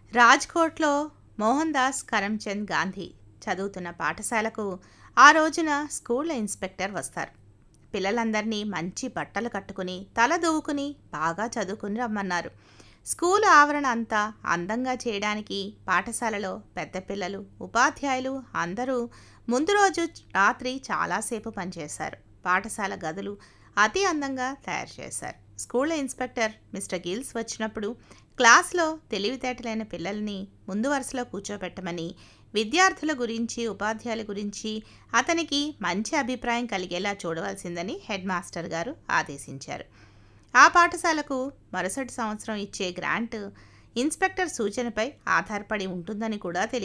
రాజ్కోట్లో మోహన్ దాస్ కరమ్చంద్ గాంధీ చదువుతున్న పాఠశాలకు ఆ రోజున స్కూల్ ఇన్స్పెక్టర్ వస్తారు పిల్లలందరినీ మంచి బట్టలు కట్టుకుని తల దూవుకుని బాగా చదువుకుని రమ్మన్నారు స్కూల్ ఆవరణ అంతా అందంగా చేయడానికి పాఠశాలలో పెద్ద పిల్లలు ఉపాధ్యాయులు అందరూ ముందు రోజు రాత్రి చాలాసేపు పనిచేశారు పాఠశాల గదులు అతి అందంగా తయారు చేశారు స్కూల్ ఇన్స్పెక్టర్ మిస్టర్ గిల్స్ వచ్చినప్పుడు క్లాస్లో తెలివితేటలైన పిల్లల్ని ముందు వరుసలో కూర్చోబెట్టమని విద్యార్థుల గురించి ఉపాధ్యాయుల గురించి అతనికి మంచి అభిప్రాయం కలిగేలా చూడవలసిందని హెడ్ మాస్టర్ గారు ఆదేశించారు ఆ పాఠశాలకు మరుసటి సంవత్సరం ఇచ్చే గ్రాంట్ ఇన్స్పెక్టర్ సూచనపై ఆధారపడి ఉంటుందని కూడా తెలియ